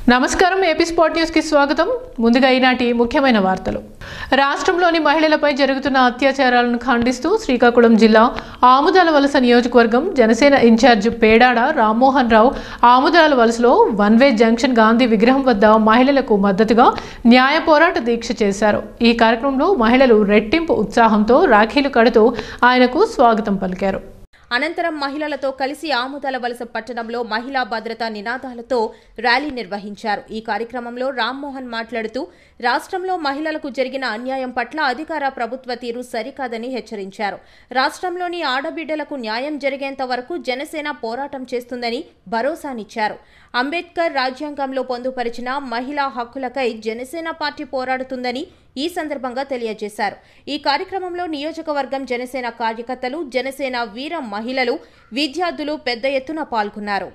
నమస్కారం AP spot news కి స్వాగతం ముందుగా ఈనాటి ముఖ్యమైన వార్తలు రాష్ట్రంలోని మహిళలపై జరుగుతున్న అత్యాచారాలను ఖండిస్తూ శ్రీకాకుళం జిల్లా ఆముదాల వలస నియోజకవర్గం జనసేన ఇన్ఛార్జ్ పేడాడ రామ్మోహన్ రావు ఆముదాల వలసలో వన్ వే జంక్షన్ గాంధీ విగ్రహం వద్ద మహిళలకు మద్దతుగా న్యాయ పోరాట దీక్ష చేశారు ఈ కార్యక్రమంలో మహిళలు రెట్టింపు ఉత్సాహంతో రాఖీలు కడుతూ ఆయనకు స్వాగతం పలికారు అనంతరం మహిళలతో కలిసి ఆముదాల వలస పట్టణంలో మహిళా భద్రతా నినాదాలతో ర్యాలీ నిర్వహించారు ఈ కార్యక్రమంలో రామ్మోహన్ మాట్లాడుతూ రాష్ట్రంలో మహిళలకు జరిగిన అన్యాయం పట్ల అధికార ప్రభుత్వ తీరు సరికాదని హెచ్చరించారు రాష్ట్రంలోని ఆడబిడ్డలకు న్యాయం జరిగేంత వరకు జనసేన పోరాటం చేస్తుందని భరోసానిచ్చారు అంబేద్కర్ రాజ్యాంగంలో పొందుపరిచిన మహిళా హక్కులకై జనసేన పార్టీ పోరాడుతుందని ఈ సందర్భంగా తెలియజేశారు ఈ కార్యక్రమంలో నియోజకవర్గం జనసేన కార్యకర్తలు జనసేన వీర మహిళలు విద్యార్థులు పెద్ద ఎత్తున పాల్గొన్నారు